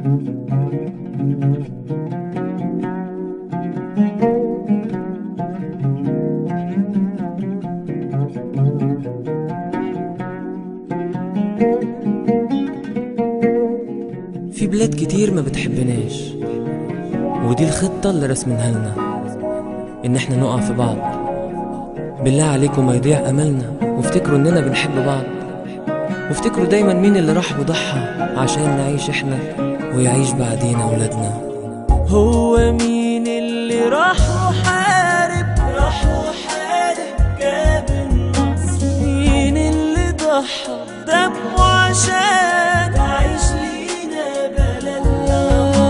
في بلاد كتير ما بتحبناش ودي الخطة اللي رسمناها لنا إن إحنا نقع في بعض بالله عليكم ما يضيع أملنا وافتكروا إننا بنحب بعض وافتكروا دايما مين اللي راح وضحى عشان نعيش إحنا ويعيش بعدينا ولادنا هو مين اللي راح وحارب راح وحارب جاب النصر مين اللي ضحى بدمه عشان تعيش لينا بلدنا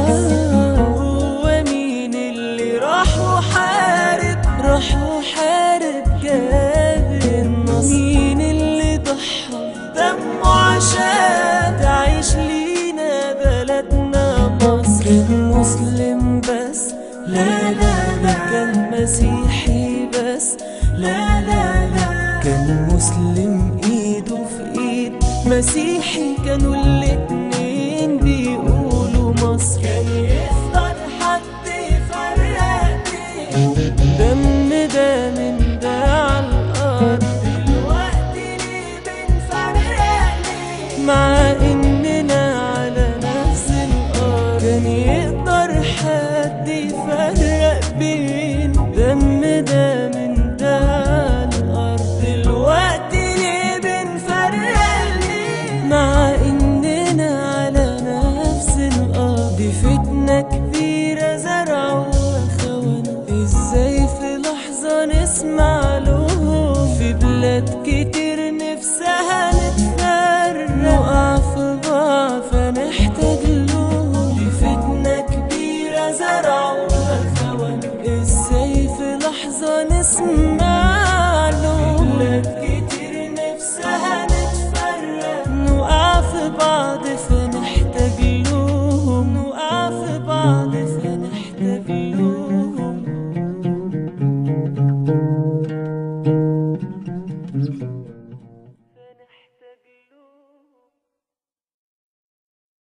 هو مين اللي راح وحارب راح وحارب جاب النصر مين اللي ضحى بدمه عشان تعيش لينا بلدنا مصر مسلم بس لا لا لا كان مسيحي بس لا لا لا كان مسلم ايده في ايد مسيحي كانوا الاتنين بيقولوا مصر كان يفضل حد يفرق بين دم ده من ده على الارض دلوقتي ليه بنفرق ليه مع اننا على نفس الارض كان يقدر حد يفرق بين دم ده من ده على الارض دلوقتي ليه بنفرق ليه مع اننا على نفس الارض دي فتنة كبيرة زرعوها خونة ازاي في لحظة نسمع لهم في بلاد كتير نفسها نتفرق نقع في بعض فنحتاج لهم دي فتنة كبيرة زرعوها خونة ازاي في لحظة نسمع